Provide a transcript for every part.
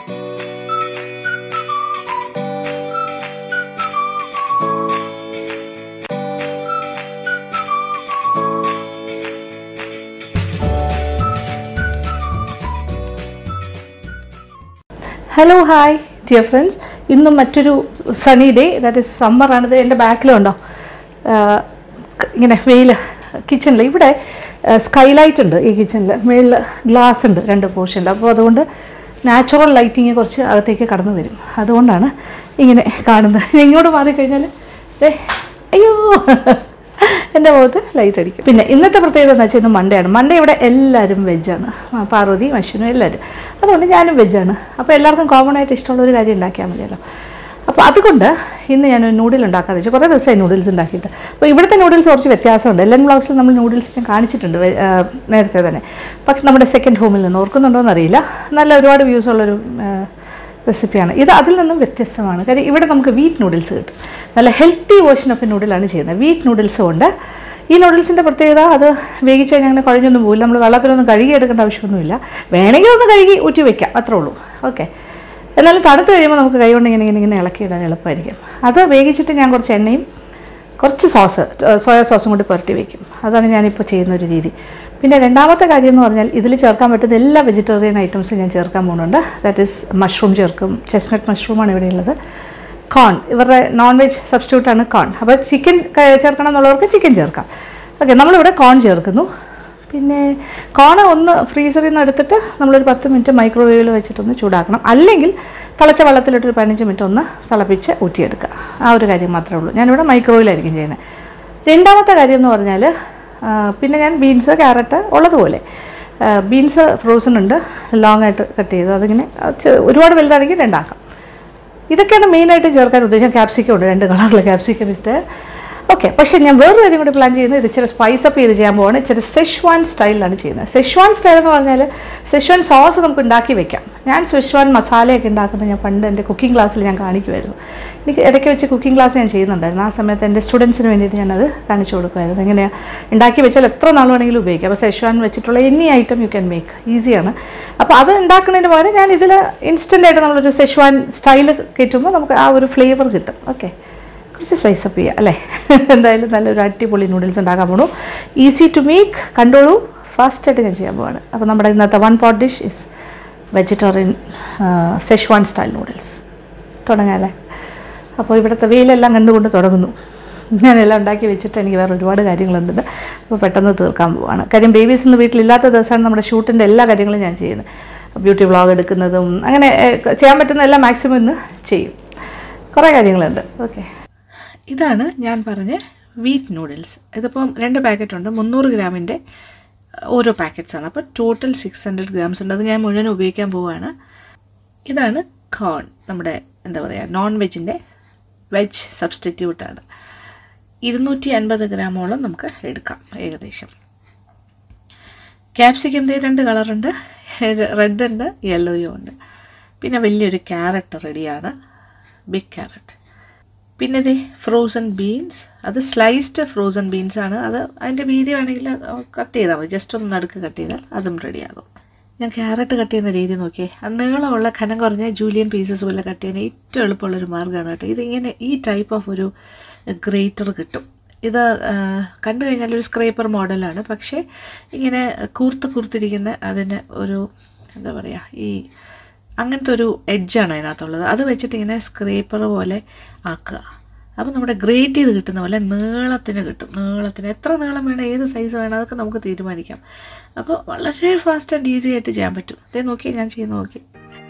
hello hi dear friends ഇന്നും മറ്റൊരു sunny day that is സമ്മറാണിത് എൻ്റെ ബാക്കിലുണ്ടോ ഇങ്ങനെ വെയിൽ കിച്ചണിൽ ഇവിടെ സ്കൈലൈറ്റ് ഉണ്ട് ഈ കിച്ചണിൽ മുകളിൽ ഗ്ലാസ് ഉണ്ട് രണ്ട് പോർഷനിൽ അപ്പോൾ അതുകൊണ്ട് നാച്ചുറൽ ലൈറ്റിങ് കുറച്ച് അകത്തേക്ക് കടന്നു വരും അതുകൊണ്ടാണ് ഇങ്ങനെ കാണുന്നത് ഇങ്ങോട്ട് മാറിക്കഴിഞ്ഞാൽ ഏ അയ്യോ എൻ്റെ മുഖത്ത് ലൈറ്റ് അടിക്കും പിന്നെ ഇന്നത്തെ പ്രത്യേകത എന്ന് വെച്ചാൽ ഇന്ന് മൺഡേ ആണ് മൺഡേ ഇവിടെ എല്ലാവരും വെജാണ് പാർവതി അശ്വിനും എല്ലാവരും അതുകൊണ്ട് ഞാനും വെജാണ് അപ്പോൾ എല്ലാവർക്കും കോമൺ ആയിട്ട് ഇഷ്ടമുള്ള ഒരു കാര്യം ഉണ്ടാക്കിയാൽ മതിയല്ലോ അപ്പോൾ അതുകൊണ്ട് ഇന്ന് ഞാൻ നൂഡിൽ ഉണ്ടാക്കാന്ന് വെച്ചാൽ കുറേ ദിവസമായി നൂഡിൽസ് ഉണ്ടാക്കിയിട്ട് അപ്പോൾ ഇവിടുത്തെ നൂഡിൽസ് കുറച്ച് വ്യത്യാസമുണ്ട് എല്ലാം ബ്ലോഗ്സിൽ നമ്മൾ നൂഡിൽസ് ഞാൻ കാണിച്ചിട്ടുണ്ട് വെ- ആ, നേരത്തെ തന്നെ പക്ഷെ നമ്മുടെ സെക്കൻഡ് ഹോമിൽ നിന്ന് ഓർക്കുന്നുണ്ടോ എന്നറിയില്ല നല്ല ഒരുപാട് വ്യൂസ് ഉള്ളൊരു ആ, റെസിപ്പിയാണ് ഇത് അതിൽ നിന്നും വ്യത്യസ്തമാണ് കാര്യം ഇവിടെ നമുക്ക് വീറ്റ് നൂഡിൽസ് കിട്ടും നല്ല ഹെൽത്തി വേർഷൻ ഓഫ് നൂഡിലാണ് ചെയ്യുന്നത് വീറ്റ് നൂഡിൽസ് കൊണ്ട് ഈ നൂഡിൽസിൻ്റെ പ്രത്യേകത അത് വേവിച്ച് കഴിഞ്ഞാൽ അങ്ങനെ കുഴഞ്ഞൊന്നും പോകില്ല നമ്മൾ വെള്ളത്തിലൊന്നും കഴുകി എടുക്കേണ്ട ആവശ്യമൊന്നുമില്ല വേണമെങ്കിൽ ഒന്ന് കഴുകി ഊറ്റി വെക്കാം അത്രേ ഉള്ളൂ ഓക്കെ എന്നാലും തണുത്ത് കഴിയുമ്പോൾ നമുക്ക് കൈ കൊണ്ട് ഇങ്ങനെ ഇങ്ങനെ ഇങ്ങനെ ഇളക്കിയിടാൻ എളുപ്പമായിരിക്കും അത് വേവിച്ചിട്ട് ഞാൻ കുറച്ച് എണ്ണയും കുറച്ച് സോസ് സോയ സോസും കൂടി പുരട്ടി വയ്ക്കും അതാണ് ഞാനിപ്പോൾ ചെയ്യുന്ന ഒരു രീതി പിന്നെ രണ്ടാമത്തെ കാര്യം എന്ന് പറഞ്ഞാൽ ഇതിൽ ചേർക്കാൻ പറ്റുന്ന എല്ലാ വെജിറ്റേറിയൻ ഐറ്റംസും ഞാൻ ചേർക്കാൻ പോകുന്നുണ്ട് ദാറ്റ് ഈസ് മഷ്റൂം ചേർക്കും ചെസ്നട്ട് മഷ്റൂമാണ് ഇവിടെയുള്ളത് കോൺ ഇവരുടെ നോൺ വെജ് സബ്സ്റ്റിറ്റ്യൂട്ടാണ് കോൺ അപ്പോൾ ചിക്കൻ ചേർക്കണം എന്നുള്ളവർക്ക് ചിക്കൻ ചേർക്കാം ഓക്കെ നമ്മളിവിടെ കോൺ ചേർക്കുന്നു പിന്നെ കോൺ ഒന്ന് ഫ്രീസറിൽ നിന്ന് എടുത്തിട്ട് നമ്മളൊരു പത്ത് മിനിറ്റ് മൈക്രോവേവിൽ വെച്ചിട്ടൊന്ന് ചൂടാക്കണം അല്ലെങ്കിൽ തിളച്ച വെള്ളത്തിലിട്ടൊരു പതിനഞ്ച് മിനിറ്റ് ഒന്ന് തിളപ്പിച്ച് ഊറ്റിയെടുക്കുക ആ ഒരു കാര്യം മാത്രമേ ഉള്ളൂ ഞാനിവിടെ മൈക്രോവേവിലായിരിക്കും ചെയ്യുന്നത് രണ്ടാമത്തെ കാര്യം എന്ന് പറഞ്ഞാൽ ആ, പിന്നെ ഞാൻ ബീൻസ് ക്യാരറ്റ് ഉള്ളതുപോലെ ബീൻസ് ഫ്രോസൺ ഉണ്ട് ലോങ് ആയിട്ട് കട്ട് ചെയ്ത് അതിങ്ങനെ ആ, ചെ- ഒരുപാട് വലുതാണെങ്കിൽ രണ്ടാക്കാം ഇതൊക്കെയാണ് മെയിനായിട്ട് ചേർക്കാൻ ഉദ്ദേശിച്ചത് ക്യാപ്സിക്കം ഉണ്ട് രണ്ട് കളറിലെ ക്യാപ്സിക്കം ഇഷ്ടം ഓക്കെ പക്ഷേ ഞാൻ വേറൊരു കാര്യം കൂടി പ്ലാൻ ചെയ്യുന്നത് ഇത് ഇച്ചിരി സ്പൈസ് അപ്പ് ചെയ്ത് ചെയ്യാൻ പോവാണ് ഇച്ചിരി സെഷ്വാൻ സ്റ്റൈലിലാണ് ചെയ്യുന്നത് സെഷ്വാൻ സ്റ്റൈൽ എന്ന് പറഞ്ഞാൽ സെഷ്വാൻ സോസ് നമുക്ക് ഉണ്ടാക്കി വെക്കാം ഞാൻ സെഷ്വാൻ മസാലയൊക്കെ ഉണ്ടാക്കുന്നത് ഞാൻ പണ്ട് എൻ്റെ കുക്കിംഗ് ക്ലാസ്സിൽ ഞാൻ കാണിക്കുമായിരുന്നു എനിക്ക് ഇടയ്ക്ക് വെച്ച് കുക്കിംഗ് ക്ലാസ് ഞാൻ ചെയ്യുന്നുണ്ടായിരുന്നു ആ സമയത്ത് എൻ്റെ സ്റ്റുഡൻസിന് വേണ്ടിയിട്ട് ഞാനത് കാണിച്ചു കൊടുക്കുമായിരുന്നു എങ്ങനെയാണ് ഉണ്ടാക്കി വെച്ചാൽ എത്ര നാൾ വേണമെങ്കിലും ഉപയോഗിക്കാം അപ്പോൾ സെഷ്വാൻ വെച്ചിട്ടുള്ള any item you can make ഈസിയാണ് അപ്പോൾ അത് ഉണ്ടാക്കുന്നതിന് പകരം ഞാൻ ഇതിൽ ഇൻസ്റ്റൻ്റ് ആയിട്ട് നമ്മളൊരു സെഷ്വാൻ സ്റ്റൈൽ കയറ്റുമ്പോൾ നമുക്ക് ആ ഒരു ഫ്ലേവർ കിട്ടും ഓക്കെ കുറച്ച് സ്പൈസ് അപ്പ് ചെയ്യുക അല്ലേ എന്തായാലും നല്ലൊരു അടിപൊളി നൂഡിൽസ് ഉണ്ടാക്കാൻ പോണു ഈസി ടു മേക്ക് കണ്ടോളൂ ഫാസ്റ്റായിട്ട് ഞാൻ ചെയ്യാൻ പോവാണ് അപ്പോൾ നമ്മുടെ ഇന്നത്തെ one pot dish is vegetarian Szechuan style noodles തുടങ്ങാല്ലേ അപ്പോൾ ഇവിടുത്തെ വെയിലെല്ലാം കണ്ടുകൊണ്ട് തുടങ്ങുന്നു ഞാനെല്ലാം ഉണ്ടാക്കി വെച്ചിട്ട് എനിക്ക് വേറെ ഒരുപാട് കാര്യങ്ങളുണ്ട് അപ്പോൾ പെട്ടെന്ന് തീർക്കാൻ പോവാണ് കാര്യം ബേബീസ് ഇന്ന് വീട്ടിലില്ലാത്ത ദിവസമാണ് നമ്മുടെ ഷൂട്ടിൻ്റെ എല്ലാ കാര്യങ്ങളും ഞാൻ ചെയ്യുന്നത് ബ്യൂട്ടി വ്ളോഗ് എടുക്കുന്നതും അങ്ങനെ ഏഹ്, ചെയ്യാൻ പറ്റുന്ന എല്ലാം മാക്സിമം ഇന്ന് ചെയ്യും കുറേ കാര്യങ്ങളുണ്ട് ഓക്കെ ഇതാണ് ഞാൻ പറഞ്ഞ വീറ്റ് നൂഡിൽസ് ഇതിപ്പം രണ്ട് പാക്കറ്റ് ഉണ്ട് മുന്നൂറ് ഗ്രാമിൻ്റെ ഓരോ പാക്കറ്റ്സ് ആണ് അപ്പോൾ ടോട്ടൽ സിക്സ് ഹൺഡ്രഡ് ഗ്രാംസ് ഉണ്ട് അത് ഞാൻ മുഴുവൻ ഉപയോഗിക്കാൻ പോവുകയാണ് ഇതാണ് കോൺ നമ്മുടെ എന്താ പറയുക നോൺ വെജിൻ്റെ വെജ് സബ്സ്റ്റിറ്റ്യൂട്ടാണ് ഇരുന്നൂറ്റി അൻപത് ഗ്രാമോളം നമുക്ക് എടുക്കാം ഏകദേശം ക്യാപ്സിക്കൻ്റെ രണ്ട് കളറുണ്ട് റെഡ് ഉണ്ട് യെല്ലോയും ഉണ്ട് പിന്നെ വലിയൊരു ക്യാരറ്റ് റെഡിയാണ് ബിഗ് ക്യാരറ്റ് പിന്നെ ഇത് ഫ്രോസൺ ബീൻസ് അത് സ്ലൈസ്ഡ് ഫ്രോസൺ ബീൻസ് ആണ് അത് അതിൻ്റെ വീതി വേണമെങ്കിൽ കട്ട് ചെയ്താൽ മതി ജസ്റ്റ് ഒന്ന് നടുക്ക് കട്ട് ചെയ്താൽ അതും റെഡിയാകും ഞാൻ ക്യാരറ്റ് കട്ട് ചെയ്യുന്ന രീതി നോക്കിയേ അത് നീളമുള്ള ഖനം കുറഞ്ഞ ജൂലിയൻ പീസസ് പോലെ കട്ട് ചെയ്യാൻ ഏറ്റവും എളുപ്പമുള്ളൊരു മാർഗ്ഗമാണ് കേട്ടോ ഇതിങ്ങനെ ഈ ടൈപ്പ് ഓഫ് ഒരു ഗ്രേറ്റർ കിട്ടും ഇത് ആ, കണ്ടു കഴിഞ്ഞാൽ ഒരു സ്ക്രേപ്പർ മോഡലാണ് പക്ഷേ ഇങ്ങനെ കൂർത്ത് കൂർത്തിരിക്കുന്ന അതിന് ഒരു എന്താ പറയുക ഈ അങ്ങനത്തെ ഒരു എഡ്ജാണ് അതിനകത്തുള്ളത് അത് വെച്ചിട്ട് ഇങ്ങനെ സ്ക്രേപ്പർ പോലെ ആക്കുക അപ്പോൾ നമ്മുടെ ഗ്രേറ്റ് ചെയ്ത് കിട്ടുന്ന പോലെ നീളത്തിന് കിട്ടും നീളത്തിന് എത്ര നീളം വേണം ഏത് സൈസ് വേണം അതൊക്കെ നമുക്ക് തീരുമാനിക്കാം അപ്പോൾ വളരെ ഫാസ്റ്റ് ആൻഡ് ഈസി ആയിട്ട് ചെയ്യാൻ പറ്റും അതേ നോക്കി ഞാൻ ചെയ്യുന്ന നോക്കി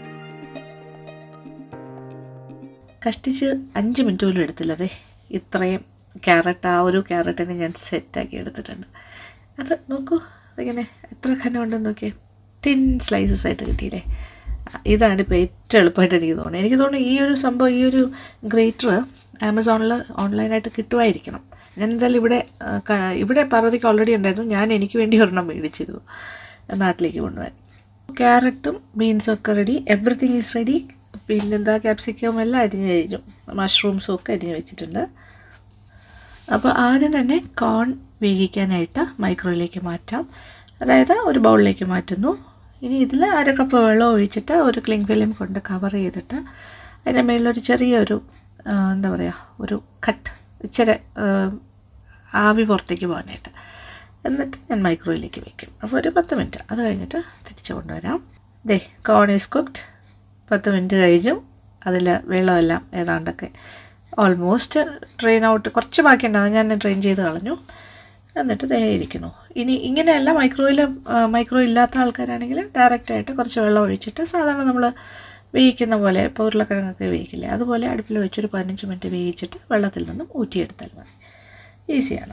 കഷ്ടിച്ച് അഞ്ച് മിനിറ്റ് പോലും എടുത്തില്ല അതെ ഇത്രയും ക്യാരറ്റ് ആ ഒരു ക്യാരറ്റിനെ ഞാൻ സെറ്റാക്കി എടുത്തിട്ടുണ്ട് അത് നോക്കൂ അതിങ്ങനെ എത്ര ഖനം ഉണ്ടെന്ന് നോക്കിയേ തിൻ സ്ലൈസസ് ആയിട്ട് കിട്ടിയില്ലേ ഇതാണ് ഇപ്പോൾ ഏറ്റവും എളുപ്പമായിട്ട് എനിക്ക് തോന്നുന്നത് എനിക്ക് തോന്നുന്നു ഈ ഒരു സംഭവം ഈ ഒരു ഗ്രേറ്റർ ആമസോണിൽ ഓൺലൈനായിട്ട് കിട്ടുമായിരിക്കണം ഞാൻ എന്തായാലും ഇവിടെ ആ, ക- ഇവിടെ പാർവതിക്ക് ഓൾറെഡി ഉണ്ടായിരുന്നു ഞാൻ എനിക്ക് വേണ്ടി ഒരെണ്ണം മേടിച്ചിരുന്നു നാട്ടിലേക്ക് കൊണ്ടുപോകാൻ ക്യാരറ്റും ബീൻസും ഒക്കെ റെഡി എവറിത്തിങ് ഈസ് റെഡി പിന്നെന്താ ക്യാപ്സിക്കം എല്ലാം അരിഞ്ഞ് കഴിഞ്ഞു മഷ്റൂംസും ഒക്കെ അരിഞ്ഞ് വെച്ചിട്ടുണ്ട് അപ്പോൾ ആദ്യം തന്നെ കോൺ വേവിക്കാനായിട്ട് മൈക്രോയിലേക്ക് മാറ്റാം അതായത് ഒരു ബൗളിലേക്ക് മാറ്റുന്നു ഇനി ഇതിൽ അര കപ്പ് വെള്ളം ഒഴിച്ചിട്ട് ഒരു ക്ലിങ് ഫിലിം കൊണ്ട് കവർ ചെയ്തിട്ട് അതിൻ്റെ മേളിലൊരു ചെറിയൊരു ആ, എന്താ പറയുക ഒരു കട്ട് ഇച്ചിരി ആ, ആവി പുറത്തേക്ക് പോകാനായിട്ട് എന്നിട്ട് ഞാൻ മൈക്രോയിലേക്ക് വെക്കും അപ്പോൾ ഒരു പത്ത് മിനിറ്റ് അത് കഴിഞ്ഞിട്ട് തിരിച്ച് കൊണ്ടുവരാം ദേ കോൺ ഈസ് കുക്ക്ഡ് പത്ത് മിനിറ്റ് കഴിഞ്ഞു അതിൽ വെള്ളമെല്ലാം ഏതാണ്ടൊക്കെ ഓൾമോസ്റ്റ് ഡ്രെയിൻ ഔട്ട് കുറച്ച് ബാക്കിയുണ്ടാകും ഞാൻ ഡ്രെയിൻ ചെയ്ത് കളഞ്ഞു എന്നിട്ട് ദേ ഇരിക്കുന്നു ഇനി ഇങ്ങനെയല്ല മൈക്രോയിൽ മൈക്രോ ഇല്ലാത്ത ആൾക്കാരാണെങ്കിൽ ഡയറക്റ്റായിട്ട് കുറച്ച് വെള്ളം ഒഴിച്ചിട്ട് സാധാരണ നമ്മൾ വേവിക്കുന്ന പോലെ ഇപ്പോൾ ഉരുളക്കിഴങ്ങൊക്കെ വേവിക്കില്ലേ അതുപോലെ അടുപ്പിൽ വെച്ചൊരു പതിനഞ്ച് മിനിറ്റ് വേവിച്ചിട്ട് വെള്ളത്തിൽ നിന്നും ഊറ്റിയെടുത്താൽ മതി ഈസിയാണ്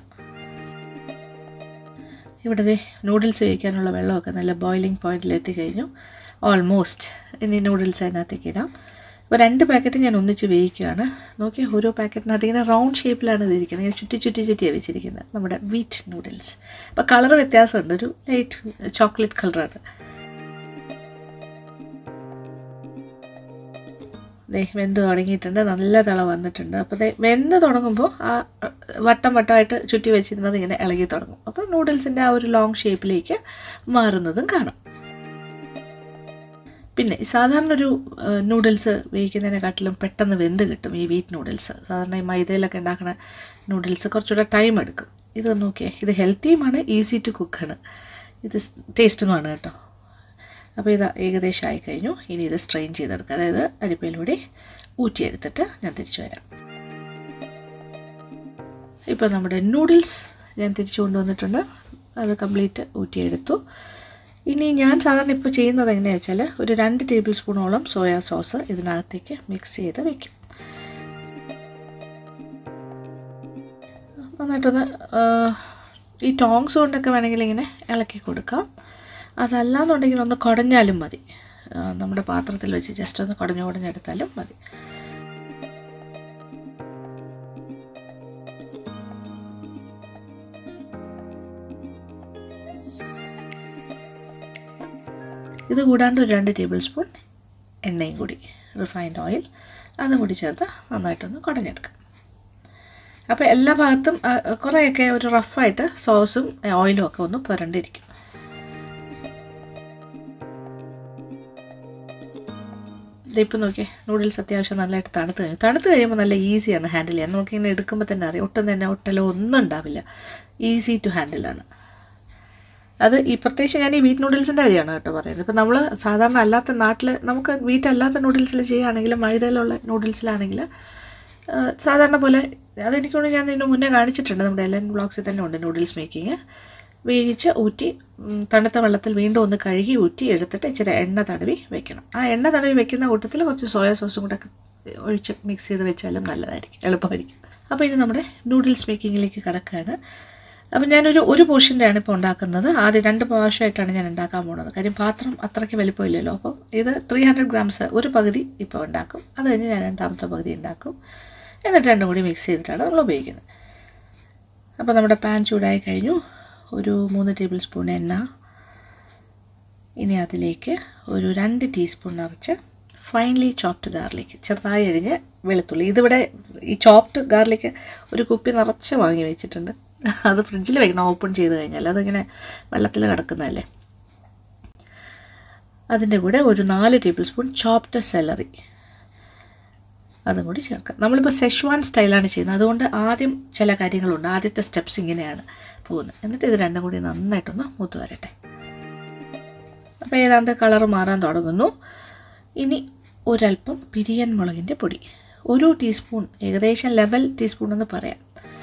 ഇവിടെ ദേ നൂഡിൽസ് വേവിക്കാനുള്ള വെള്ളമൊക്കെ നല്ല ബോയിലിംഗ് പോയിന്റിൽ എത്തിക്കഴിഞ്ഞു ഓൾമോസ്റ്റ് ഇനി നൂഡിൽസ് അതിനകത്തേക്ക് ഇടാം അപ്പോൾ രണ്ട് പാക്കറ്റ് ഞാൻ ഒന്നിച്ച് വേവിക്കുകയാണ് നോക്കി ഓരോ പാക്കറ്റിനകത്ത് ഇങ്ങനെ റൗണ്ട് ഷേപ്പിലാണ് ഇതിരിക്കുന്നത് ഇങ്ങനെ ചുറ്റി ചുറ്റി ചുറ്റിയാണ് വെച്ചിരിക്കുന്നത് നമ്മുടെ വീറ്റ് നൂഡിൽസ് അപ്പോൾ കളർ വ്യത്യാസമുണ്ട് ഒരു ലൈറ്റ് ചോക്ലേറ്റ് കളറാണ് ദേ വെന്ത് തുടങ്ങിയിട്ടുണ്ട് നല്ല തിള വന്നിട്ടുണ്ട് അപ്പോൾ ദേ വെന്ത് തുടങ്ങുമ്പോൾ ആ അഹ്, വട്ടം വട്ടമായിട്ട് ചുറ്റി വെച്ചിരുന്നത് ഇങ്ങനെ ഇളകി തുടങ്ങും അപ്പോൾ നൂഡിൽസിൻ്റെ ആ ഒരു ലോങ് ഷേപ്പിലേക്ക് മാറുന്നതും കാണാം പിന്നെ സാധാരണ ഒരു നൂഡിൽസ് വേവിക്കുന്നതിനെക്കാട്ടിലും പെട്ടെന്ന് വെന്ത് കിട്ടും ഈ വീറ്റ് നൂഡിൽസ് സാധാരണ ഈ മൈദയിലൊക്കെ ഉണ്ടാക്കുന്ന നൂഡിൽസ് കുറച്ചുകൂടെ ടൈം എടുക്കും ഇത് നോക്കിയേ ഇത് ഹെൽത്തിയുമാണ് ഈസി ടു കുക്കാണ് ഇത് ടേസ്റ്റുമാണ് കേട്ടോ അപ്പോൾ ഇത് ഏകദേശം ആയി കഴിഞ്ഞു ഇനി ഇത് സ്ട്രെയിൻ ചെയ്തെടുക്കുക അതായത് അരിപ്പയിലൂടെ ഊറ്റിയെടുത്തിട്ട് ഞാൻ തിരിച്ചു വരാം ഇപ്പോൾ നമ്മുടെ നൂഡിൽസ് ഞാൻ തിരിച്ചു കൊണ്ടുവന്നിട്ടുണ്ട് അത് കംപ്ലീറ്റ് ഊറ്റിയെടുത്തു ഇനി ഞാൻ സാധാരണ ഇപ്പോൾ ചെയ്യുന്നത് എങ്ങനെയാണെന്ന് വെച്ചാൽ ഒരു രണ്ട് ടേബിൾ സ്പൂണോളം സോയാ സോസ് ഇതിനകത്തേക്ക് മിക്സ് ചെയ്ത് വെക്കും നന്നായിട്ടൊന്ന് ആ, ഈ ടോങ്സ് കൊണ്ടൊക്കെ വേണമെങ്കിൽ ഇങ്ങനെ ഇളക്കി കൊടുക്കാം അതല്ലാന്നുണ്ടെങ്കിൽ ഒന്ന് കുടഞ്ഞാലും മതി ആ, നമ്മുടെ പാത്രത്തിൽ വെച്ച് ജസ്റ്റ് ഒന്ന് കുടഞ്ഞു കുടഞ്ഞെടുത്താലും മതി ഇത് കൂടാണ്ട് ഒരു രണ്ട് ടേബിൾ സ്പൂൺ എണ്ണയും കൂടി റിഫൈൻഡ് ഓയിൽ അതും കൂടി ചേർത്ത് നന്നായിട്ടൊന്ന് കുടഞ്ഞെടുക്കുക അപ്പോൾ എല്ലാ ഭാഗത്തും ആ, കുറേയൊക്കെ ഒരു റഫായിട്ട് സോസും ഓയിലും ഒക്കെ ഒന്ന് പുരണ്ടിരിക്കും ഇതിപ്പോൾ നോക്കിയേ നൂഡിൽസ് അത്യാവശ്യം നല്ലതായിട്ട് തണുത്ത് കഴിഞ്ഞു തണുത്ത് കഴിയുമ്പോൾ നല്ല ഈസിയാണ് ഹാൻഡിൽ ചെയ്യാൻ നമുക്ക് ഇങ്ങനെ എടുക്കുമ്പോൾ തന്നെ അറിയാം ഒട്ടും തന്നെ ഒട്ടലോ ഒന്നും ഉണ്ടാവില്ല ഈസി ടു ഹാൻഡിലാണ് അത് ഈ പ്രത്യേകിച്ച് ഞാൻ ഈ വീറ്റ് നൂഡിൽസിൻ്റെ കാര്യമാണ് കേട്ടോ പറയുന്നത് ഇപ്പം നമ്മൾ സാധാരണ അല്ലാത്ത നാട്ടിൽ നമുക്ക് വീറ്റ് അല്ലാത്ത നൂഡിൽസിൽ ചെയ്യുകയാണെങ്കിലും മൈദയിലുള്ള നൂഡിൽസിലാണെങ്കിൽ സാധാരണ പോലെ അതെനിക്കൊണ്ട് ഞാൻ ഇതിന് മുന്നേ കാണിച്ചിട്ടുണ്ട് നമ്മുടെ എൽ എൻ ബ്ലോഗ്സിൽ തന്നെ ഉണ്ട് നൂഡിൽസ് മേക്കിങ് വേവിച്ച് ഊറ്റി ഉം, തണുത്ത വെള്ളത്തിൽ വീണ്ടും ഒന്ന് കഴുകി ഊറ്റി എടുത്തിട്ട് ഇച്ചിരി എണ്ണ തടവി വെക്കണം ആ എണ്ണ തടവി വെക്കുന്ന കൂട്ടത്തിൽ കുറച്ച് സോയാ സോസും കൂടെ ഒക്കെ ഒഴിച്ച് മിക്സ് ചെയ്ത് വെച്ചാലും നല്ലതായിരിക്കും എളുപ്പമായിരിക്കും അപ്പോൾ ഇനി നമ്മുടെ നൂഡിൽസ് മേക്കിങ്ങിലേക്ക് കിടക്കുകയാണ് അപ്പം ഞാനൊരു ഒരു പോർഷൻ്റെയാണ് ഇപ്പോൾ ഉണ്ടാക്കുന്നത് ആദ്യം രണ്ട് പ്രാവശ്യമായിട്ടാണ് ഞാൻ ഉണ്ടാക്കാൻ പോകുന്നത് കാര്യം പാത്രം അത്രയ്ക്ക് വലിപ്പമില്ലല്ലോ അപ്പം ഇത് ത്രീ ഹൺഡ്രഡ് ഗ്രാംസ് ഒരു പകുതി ഇപ്പോൾ ഉണ്ടാക്കും അത് കഴിഞ്ഞ് ഞാൻ രണ്ടാമത്തെ പകുതി ഉണ്ടാക്കും എന്നിട്ട് രണ്ടും കൂടി മിക്സ് ചെയ്തിട്ടാണ് നമ്മൾ ഉപയോഗിക്കുന്നത് അപ്പോൾ നമ്മുടെ പാൻ ചൂടായി കഴിഞ്ഞു ഒരു മൂന്ന് ടേബിൾ സ്പൂൺ എണ്ണ ഇനി അതിലേക്ക് ഒരു രണ്ട് ടീസ്പൂൺ നിറച്ച് ഫൈൻലി ചോപ്ഡ് ഗാർലിക് ചെറുതായി അരിഞ്ഞ് വെളുത്തുള്ളി ഇതിവിടെ ഈ ചോപ്ഡ് ഗാർലിക് ഒരു കുപ്പി നിറച്ച് വാങ്ങി വെച്ചിട്ടുണ്ട് അത് ഫ്രിഡ്ജിൽ വെക്കണം ഓപ്പൺ ചെയ്ത് കഴിഞ്ഞാൽ അതിങ്ങനെ വെള്ളത്തിൽ കിടക്കുന്നതല്ലേ അതിൻ്റെ കൂടെ ഒരു നാല് ടേബിൾ സ്പൂൺ ചോപ്ഡ് സെലറി അതും കൂടി ചേർക്കാം നമ്മളിപ്പോൾ സെഷ്വാൻ സ്റ്റൈലാണ് ചെയ്യുന്നത് അതുകൊണ്ട് ആദ്യം ചില കാര്യങ്ങളുണ്ട് ആദ്യത്തെ സ്റ്റെപ്സ് ഇങ്ങനെയാണ് പോകുന്നത് എന്നിട്ട് ഇത് രണ്ടും കൂടി നന്നായിട്ടൊന്ന് മൂത്ത് വരട്ടെ അപ്പോൾ ഏതാണ്ട് കളർ മാറാൻ തുടങ്ങുന്നു ഇനി ഒരല്പം പിരിയൻ മുളകിൻ്റെ പൊടി ഒരു ടീസ്പൂൺ ഏകദേശം ലെവൽ ടീസ്പൂൺ എന്ന് പറയാം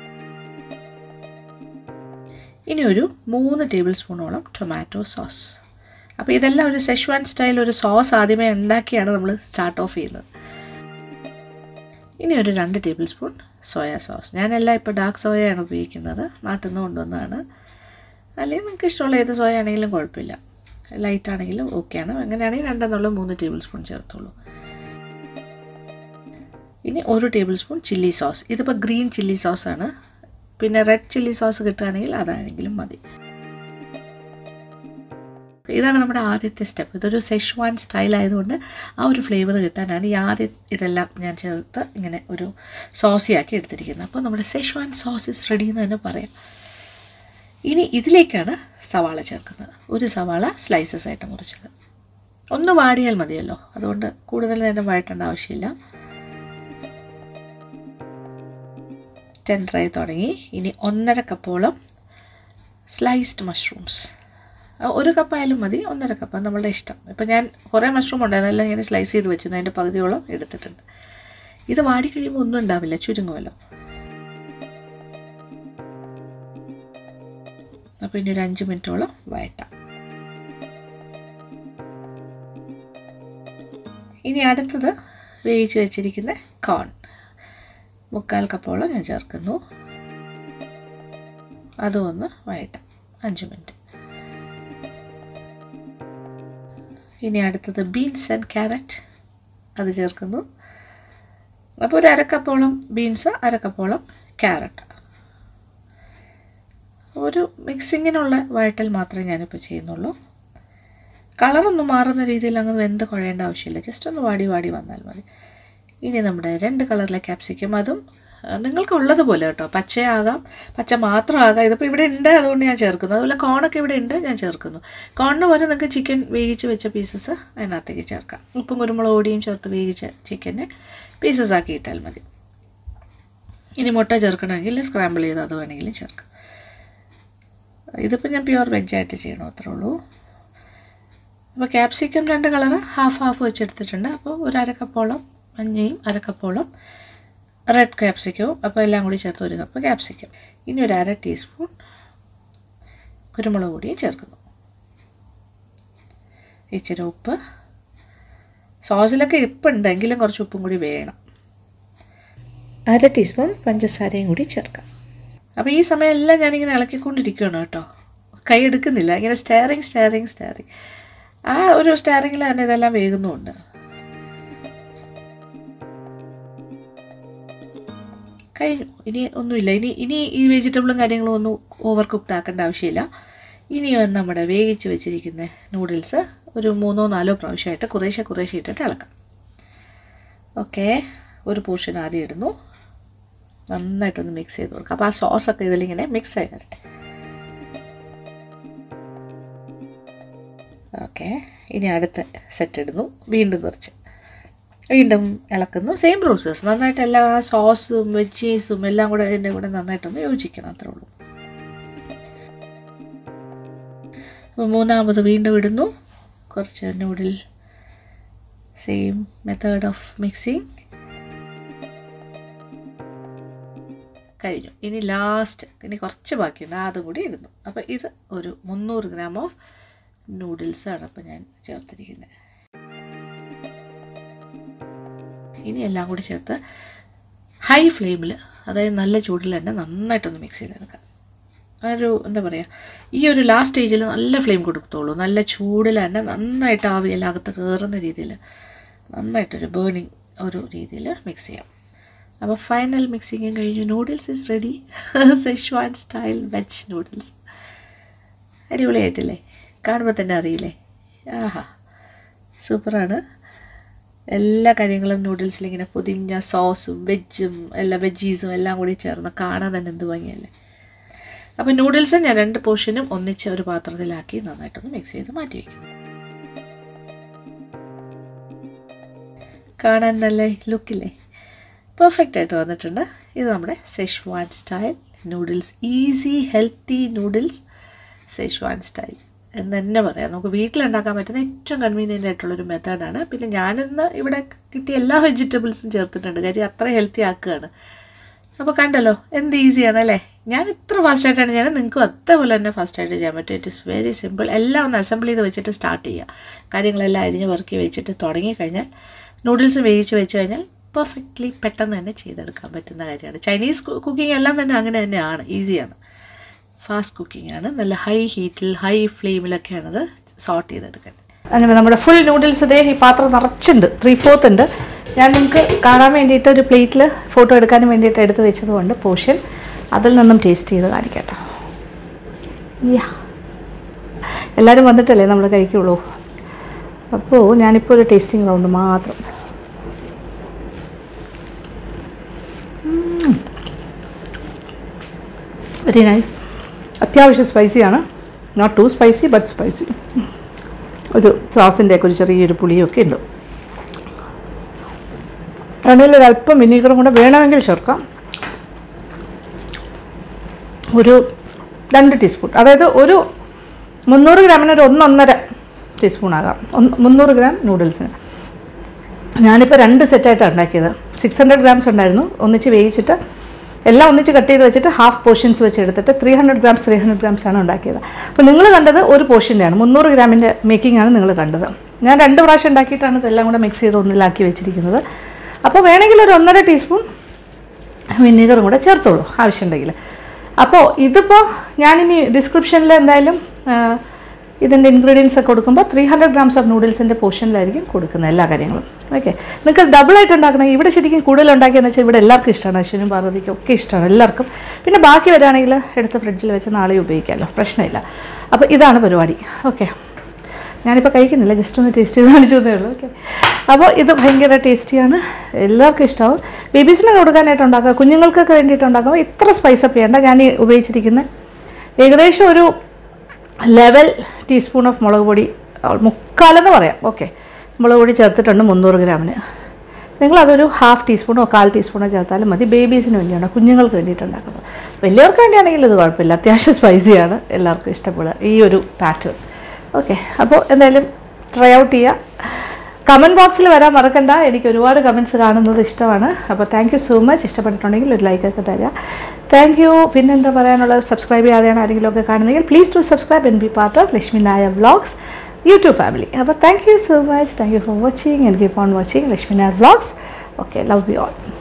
ഇനി ഒരു മൂന്ന് ടേബിൾ സ്പൂണോളം ടൊമാറ്റോ സോസ് അപ്പോൾ ഇതെല്ലാം ഒരു സെഷ്വാൻ സ്റ്റൈൽ ഒരു സോസ് ആദ്യമേ ഉണ്ടാക്കിയാണ് നമ്മൾ സ്റ്റാർട്ട് ഓഫ് ചെയ്യുന്നത് ഇനി ഒരു രണ്ട് ടേബിൾ സ്പൂൺ സോയാ സോസ് ഞാനെല്ലാം ഇപ്പോൾ ഡാർക്ക് സോയയാണ് ഉപയോഗിക്കുന്നത് നാട്ടിൽ നിന്ന് കൊണ്ടുവന്നതാണ് അല്ലെങ്കിൽ നിങ്ങൾക്ക് ഇഷ്ടമുള്ള ഏത് സോയ ആണെങ്കിലും കുഴപ്പമില്ല ലൈറ്റ് ആണെങ്കിലും ഓക്കെയാണ് അങ്ങനെയാണെങ്കിൽ രണ്ടെന്നുള്ള മൂന്ന് ടേബിൾ സ്പൂൺ ചേർത്തോളൂ ഇനി ഒരു ടേബിൾ സ്പൂൺ ചില്ലി സോസ് ഇതിപ്പോൾ ഗ്രീൻ ചില്ലി സോസാണ് പിന്നെ റെഡ് ചില്ലി സോസ് കിട്ടുകയാണെങ്കിൽ അതാണെങ്കിലും മതി ഇതാണ് നമ്മുടെ ആദ്യത്തെ സ്റ്റെപ്പ് ഇതൊരു സെഷ്വാൻ സ്റ്റൈൽ ആയതുകൊണ്ട് ആ ഒരു ഫ്ലേവർ കിട്ടാനാണ് ഈ ആദ്യം ഇതെല്ലാം ഞാൻ ചേർത്ത് ഇങ്ങനെ ഒരു സോസിയാക്കി എടുത്തിരിക്കുന്നത് അപ്പോൾ നമ്മുടെ സെഷ്വാൻ സോസ് ഇസ് റെഡി എന്ന് തന്നെ പറയാം ഇനി ഇതിലേക്കാണ് സവാള ചേർക്കുന്നത് ഒരു സവാള സ്ലൈസസ് ആയിട്ട് മുറിച്ചത് ഒന്ന് വാടിയാൽ മതിയല്ലോ അതുകൊണ്ട് കൂടുതൽ നേരം വഴറ്റേണ്ട ആവശ്യമില്ല ടെൻഡറായി തുടങ്ങി ഇനി ഒന്നര കപ്പോളം സ്ലൈസ്ഡ് മഷ്റൂംസ് ഒരു കപ്പായാലും മതി ഒന്നര കപ്പ് നമ്മളുടെ ഇഷ്ടം ഇപ്പം ഞാൻ കുറേ മഷ്റൂം ഉണ്ടായിരുന്നു എല്ലാം ഇങ്ങനെ സ്ലൈസ് ചെയ്ത് വെച്ചിരുന്നു അതിൻ്റെ പകുതിയോളം എടുത്തിട്ടുണ്ട് ഇത് വാടി കഴിയുമ്പോൾ ഒന്നും ഉണ്ടാവില്ല ചുരുങ്ങുമല്ലോ അപ്പോൾ ഇനി ഒരു അഞ്ച് മിനിറ്റോളം വഴറ്റാം ഇനി അടുത്തത് വേവിച്ച് വെച്ചിരിക്കുന്ന കോൺ മുക്കാൽ കപ്പോളം ഞാൻ ചേർക്കുന്നു അതും ഒന്ന് വഴറ്റാം അഞ്ച് മിനിറ്റ് ഇനി അടുത്തത് ബീൻസ് ആൻഡ് ക്യാരറ്റ് അത് ചേർക്കുന്നു അപ്പോൾ ഒരു അരക്കപ്പോളം ബീൻസ് അരക്കപ്പോളം ക്യാരറ്റ് ഒരു മിക്സിങ്ങിനുള്ള വഴറ്റൽ മാത്രമേ ഞാനിപ്പോൾ ചെയ്യുന്നുള്ളൂ കളറൊന്നും മാറുന്ന രീതിയിൽ അങ്ങ് വെന്ത് കുഴയേണ്ട ആവശ്യമില്ല ജസ്റ്റ് ഒന്ന് വാടി വാടി വന്നാൽ മതി ഇനി നമ്മുടെ രണ്ട് കളറിലെ ക്യാപ്സിക്കം അതും നിങ്ങൾക്ക് ഉള്ളതുപോലെ കേട്ടോ പച്ചയാകാം പച്ച മാത്രമാകാം ഇതിപ്പോൾ ഇവിടെ ഉണ്ട് അതുകൊണ്ട് ഞാൻ ചേർക്കുന്നു അതുപോലെ കോണൊക്കെ ഇവിടെ ഉണ്ട് ഞാൻ ചേർക്കുന്നു കോണിന് പോലെ നിങ്ങൾക്ക് ചിക്കൻ വേവിച്ച് വെച്ച പീസസ് അതിനകത്തേക്ക് ചേർക്കാം ഉപ്പും കുരുമുളക് പൊടിയും ചേർത്ത് വേവിച്ച ചിക്കനെ പീസസ് ആക്കി ഇട്ടാൽ മതി ഇനി മുട്ട ചേർക്കണമെങ്കിൽ സ്ക്രാമ്പിൾ ചെയ്ത് അത് വേണമെങ്കിലും ചേർക്കാം ഇതിപ്പോൾ ഞാൻ പ്യുവർ വെജായിട്ട് ചെയ്യണം അത്രേ ഉള്ളൂ അപ്പോൾ ക്യാപ്സിക്കം രണ്ട് കളറ് ഹാഫ് ഹാഫ് വെച്ചെടുത്തിട്ടുണ്ട് അപ്പോൾ ഒരു അരക്കപ്പോളം മഞ്ഞയും അരക്കപ്പോളം റെഡ് ക്യാപ്സിക്കവും അപ്പോൾ എല്ലാം കൂടി ചേർത്ത് ഒരു കപ്പ് ക്യാപ്സിക്കം ഇനി ഒരു അര ടീസ്പൂൺ കുരുമുളക് പൊടിയും ചേർക്കുന്നു ഇച്ചിരി ഉപ്പ് സോസിലൊക്കെ ഇരിപ്പുണ്ട് എങ്കിലും കുറച്ച് ഉപ്പും കൂടി വേണം അര ടീസ്പൂൺ പഞ്ചസാരയും കൂടി ചേർക്കാം അപ്പോൾ ഈ സമയം എല്ലാം ഞാനിങ്ങനെ ഇളക്കിക്കൊണ്ടിരിക്കുകയാണ് കേട്ടോ കൈ എടുക്കുന്നില്ല ഇങ്ങനെ സ്റ്റയറിങ് സ്റ്റയറിങ് സ്റ്റയറിങ് ആ ഒരു സ്റ്റയറിങ്ങിൽ തന്നെ ഇതെല്ലാം വേകുന്നുമുണ്ട് കഴിഞ്ഞു ഇനി ഒന്നുമില്ല ഇനി ഇനി ഈ വെജിറ്റബിളും കാര്യങ്ങളും ഒന്നും ഓവർ കുക്ക്ഡ് ആക്കേണ്ട ആവശ്യമില്ല ഇനി നമ്മുടെ വേവിച്ച് വെച്ചിരിക്കുന്ന നൂഡിൽസ് ഒരു മൂന്നോ നാലോ പ്രാവശ്യമായിട്ട് കുറേശ്ശെ കുറേശ്ശെ ഇട്ടിട്ട് ഇളക്കാം ഓക്കെ ഒരു പോർഷൻ ആദ്യം ഇടുന്നു നന്നായിട്ടൊന്ന് മിക്സ് ചെയ്ത് കൊടുക്കാം അപ്പോൾ ആ സോസൊക്കെ ഇതിലിങ്ങനെ മിക്സ് ആയി വരട്ടെ ഓക്കെ ഇനി അടുത്ത സെറ്റ് ഇടുന്നു വീണ്ടും കുറച്ച് വീണ്ടും ഇളക്കുന്നു സെയിം പ്രോസസ്സ് നന്നായിട്ട് എല്ലാ സോസും വെജീസും എല്ലാം കൂടെ അതിൻ്റെ കൂടെ നന്നായിട്ടൊന്ന് യോജിക്കണം അത്രേ ഉള്ളൂ അപ്പോൾ മൂന്നാമത് വീണ്ടും ഇടുന്നു കുറച്ച് noodle same method of mixing കഴിഞ്ഞു ഇനി ലാസ്റ്റ് ഇനി കുറച്ച് ബാക്കിയുണ്ട് അതും കൂടി ഇടുന്നു അപ്പോൾ ഇത് ഒരു മുന്നൂറ് ഗ്രാം ഓഫ് നൂഡിൽസാണ് അപ്പോൾ ഞാൻ ചേർത്തിരിക്കുന്നത് ഇനി എല്ലാം കൂടി ചേർത്ത് ഹൈ ഫ്ലെയിമിൽ അതായത് നല്ല ചൂടിൽ തന്നെ നന്നായിട്ടൊന്ന് മിക്സ് ചെയ്തെടുക്കാം ഒരു എന്താ പറയുക ഈ ഒരു ലാസ്റ്റ് സ്റ്റേജിൽ നല്ല ഫ്ലെയിം കൊടുക്കത്തുള്ളൂ നല്ല ചൂടിൽ തന്നെ നന്നായിട്ട് ആവിയെല്ലാം അകത്ത് കയറുന്ന രീതിയിൽ നന്നായിട്ടൊരു ബേണിങ് ഒരു രീതിയിൽ മിക്സ് ചെയ്യാം അപ്പോൾ ഫൈനൽ മിക്സിങ്ങും കഴിഞ്ഞു noodles is ready Szechuan style veg noodles അടിപൊളിയായിട്ടില്ലേ കാണുമ്പോൾ തന്നെ അറിയില്ലേ ആഹാ സൂപ്പറാണ് എല്ലാ കാര്യങ്ങളും നൂഡിൽസിൽ ഇങ്ങനെ പൊതിഞ്ഞ സോസും വെജും എല്ലാ വെജീസും എല്ലാം കൂടി ചേർന്ന് കാണാൻ തന്നെ എന്ത് ഭംഗിയല്ലേ അപ്പോൾ നൂഡിൽസ് ഞാൻ രണ്ട് പോർഷനും ഒന്നിച്ച് ഒരു പാത്രത്തിലാക്കി നന്നായിട്ടൊന്ന് മിക്സ് ചെയ്ത് മാറ്റി വയ്ക്കും കാണാൻ നല്ല ലുക്കില്ലേ പെർഫെക്റ്റ് ആയിട്ട് വന്നിട്ടുണ്ട് ഇത് നമ്മുടെ schezwan style noodles easy healthy noodles schezwan style എന്ന് തന്നെ പറയാം നമുക്ക് വീട്ടിലുണ്ടാക്കാൻ പറ്റുന്ന ഏറ്റവും കൺവീനിയൻ്റ് ആയിട്ടുള്ളൊരു മെത്തേഡാണ് പിന്നെ ഞാനിന്ന് ഇവിടെ കിട്ടിയ എല്ലാ വെജിറ്റബിൾസും ചേർത്തിട്ടുണ്ട് കാര്യം അത്ര ഹെൽത്തി ആക്കുകയാണ് അപ്പോൾ കണ്ടല്ലോ എന്ത് ഈസിയാണ് അല്ലേ ഞാൻ ഇത്ര ഫാസ്റ്റായിട്ടാണ് ഞാൻ നിങ്ങൾക്കും അതേപോലെ തന്നെ ഫാസ്റ്റായിട്ട് ചെയ്യാൻ പറ്റും ഇറ്റ് ഇസ് വെരി സിമ്പിൾ എല്ലാം ഒന്ന് അസംബിൾ ചെയ്ത് വെച്ചിട്ട് സ്റ്റാർട്ട് ചെയ്യുക കാര്യങ്ങളെല്ലാം അരിഞ്ഞ് വർക്കി വെച്ചിട്ട് തുടങ്ങിക്കഴിഞ്ഞാൽ നൂഡിൽസ് വേവിച്ച് വെച്ച് കഴിഞ്ഞാൽ പെർഫെക്റ്റ്ലി പെട്ടെന്ന് തന്നെ ചെയ്തെടുക്കാൻ പറ്റുന്ന കാര്യമാണ് ചൈനീസ് കുക്കിംഗ് എല്ലാം തന്നെ അങ്ങനെ തന്നെയാണ് ഈസിയാണ് ഫാസ്റ്റ് കുക്കിംഗ് ആണ് നല്ല ഹൈ ഹീറ്റിൽ ഹൈ ഫ്ലെയിമിലൊക്കെയാണ് അത് സോർട്ട് ചെയ്തെടുക്കുന്നത് അങ്ങനെ നമ്മുടെ ഫുൾ നൂഡിൽസ് ഇതേ ഈ പാത്രം നിറച്ചുണ്ട് ത്രീ ഫോർത്ത് ഉണ്ട് ഞാൻ നിങ്ങൾക്ക് കാണാൻ വേണ്ടിയിട്ട് ഒരു പ്ലേറ്റിൽ ഫോട്ടോ എടുക്കാനും വേണ്ടിയിട്ട് എടുത്ത് വെച്ചതുകൊണ്ട് പോർഷൻ അതിൽ നിന്നും ടേസ്റ്റ് ചെയ്ത് കാണിക്കട്ടോ യാ എല്ലാവരും വന്നിട്ടല്ലേ നമ്മൾ കഴിക്കുള്ളൂ അപ്പോൾ ഞാനിപ്പോൾ ഒരു ടേസ്റ്റിംഗ് റൗണ്ട് മാത്രം വെരി നൈസ് അത്യാവശ്യം സ്പൈസിയാണ് not too spicy but spicy ഒരു സോസിൻ്റെ ഒക്കെ ഒരു ചെറിയൊരു പുളിയൊക്കെ ഉണ്ട് അതിൽ ഒരു അല്പം വിനീഗറും കൂടെ വേണമെങ്കിൽ ചേർക്കാം ഒരു രണ്ട് ടീസ്പൂൺ അതായത് ഒരു മുന്നൂറ് ഗ്രാമിന് ഒരു ഒന്നൊന്നര ടീസ്പൂൺ ആകാം ഒന്ന് മുന്നൂറ് ഗ്രാം നൂഡിൽസിന് ഞാനിപ്പോൾ രണ്ട് സെറ്റായിട്ടാണ് ഉണ്ടാക്കിയത് സിക്സ് ഹൺഡ്രഡ് ഗ്രാംസ് ഉണ്ടായിരുന്നു ഒന്നിച്ച് വേവിച്ചിട്ട് എല്ലാം ഒന്നിച്ച് കട്ട് ചെയ്ത് വെച്ചിട്ട് ഹാഫ് പോർഷൻസ് വെച്ച് എടുത്തിട്ട് three hundred grams three hundred grams ആണ് ഉണ്ടാക്കിയത് അപ്പോൾ നിങ്ങൾ കണ്ടത് ഒരു പോർഷൻ്റെയാണ് മുന്നൂറ് ഗ്രാമിൻ്റെ മേക്കിംഗ് ആണ് നിങ്ങൾ കണ്ടത് ഞാൻ രണ്ട് പ്രാവശ്യം ഉണ്ടാക്കിയിട്ടാണ് ഇതെല്ലാം കൂടെ മിക്സ് ചെയ്ത് ഒന്നിലാക്കി വെച്ചിരിക്കുന്നത് അപ്പോൾ വേണമെങ്കിൽ ഒരു ഒന്നര ടീസ്പൂൺ വിനീഗറും കൂടെ ചേർത്തോളൂ ആവശ്യമുണ്ടെങ്കിൽ അപ്പോൾ ഇതിപ്പോൾ ഞാനിനി ഡിസ്ക്രിപ്ഷനിൽ എന്തായാലും ആ, ഇതിൻ്റെ ഇൻഗ്രീഡിയൻസ് ഒക്കെ കൊടുക്കുമ്പോൾ ത്രീ ഹൺഡ്രഡ് ഗ്രാംസ് ഓഫ് നൂഡിൽസിൻ്റെ പോർഷനിലായിരിക്കും കൊടുക്കുന്നത് എല്ലാ കാര്യങ്ങളും ഓക്കെ നിങ്ങൾക്ക് ഡബിളായിട്ട് ഉണ്ടാക്കണം ഇവിടെ ശരിക്കും കൂടുതൽ ഉണ്ടാക്കിയെന്ന് വെച്ചാൽ ഇവിടെ എല്ലാവർക്കും ഇഷ്ടമാണ് അശ്വിനും പാർവതിക്കും ഒക്കെ ഇഷ്ടമാണ് എല്ലാവർക്കും പിന്നെ ബാക്കി വരികയാണെങ്കിൽ എടുത്ത് ഫ്രിഡ്ജിൽ വെച്ച് നാളെ ഉപയോഗിക്കാമല്ലോ പ്രശ്നമില്ല അപ്പോൾ ഇതാണ് പരിപാടി ഓക്കെ ഞാനിപ്പോൾ കഴിക്കുന്നില്ല ജസ്റ്റ് ഒന്ന് ടേസ്റ്റ് ചെയ്ത് കാണിച്ചു തന്നേ ഉള്ളൂ ഓക്കെ അപ്പോൾ ഇത് ഭയങ്കര ടേസ്റ്റിയാണ് എല്ലാവർക്കും ഇഷ്ടമാവും ബേബീസിനൊക്കെ കൊടുക്കാനായിട്ട് ഉണ്ടാക്കുക കുഞ്ഞുങ്ങൾക്കൊക്കെ വേണ്ടിയിട്ട് ഉണ്ടാക്കുമ്പോൾ ഇത്ര സ്പൈസപ്പ് ചെയ്യേണ്ട ഞാൻ ഈ ഉപയോഗിച്ചിരിക്കുന്ന ഏകദേശം ഒരു ലെവൽ ടീസ്പൂൺ ഓഫ് മുളക് പൊടി മുക്കാലെന്ന് പറയാം ഓക്കെ മുളക് പൊടി ചേർത്തിട്ടുണ്ട് മുന്നൂറ് ഗ്രാമിന് നിങ്ങളതൊരു ഹാഫ് ടീസ്പൂണോ കാൽ ടീസ്പൂണോ ചേർത്താലും മതി ബേബീസിന് വേണ്ടിയാണ് കുഞ്ഞുങ്ങൾക്ക് വേണ്ടിയിട്ട് ഉണ്ടാക്കുന്നത് വലിയവർക്ക് വേണ്ടിയാണെങ്കിൽ ഇത് കുഴപ്പമില്ല അത്യാവശ്യം സ്പൈസിയാണ് എല്ലാവർക്കും ഇഷ്ടപ്പെടുക ഈ ഒരു പാറ്റേൺ ഓക്കെ അപ്പോൾ എന്തായാലും ട്രൈ ഔട്ട് ചെയ്യുക കമൻറ്റ് ബോക്സിൽ വരാൻ മറക്കണ്ട എനിക്ക് ഒരുപാട് കമൻറ്റ്സ് കാണുന്നത് ഇഷ്ടമാണ് അപ്പോൾ താങ്ക് യു സോ മച്ച് ഇഷ്ടപ്പെട്ടിട്ടുണ്ടെങ്കിൽ ഒരു ലൈക്കൊക്കെ തരിക താങ്ക് യു പിന്നെന്താ പറയാനുള്ളത് സബ്സ്ക്രൈബ് ചെയ്യാതെയാണ് ആരെങ്കിലും ഒക്കെ കാണുന്നെങ്കിൽ please to subscribe and be part of Lakshmi Nair vlogs YouTube family അപ്പോൾ thank you so much thank you for watching and keep on watching Lakshmi Nair vlogs okay love you all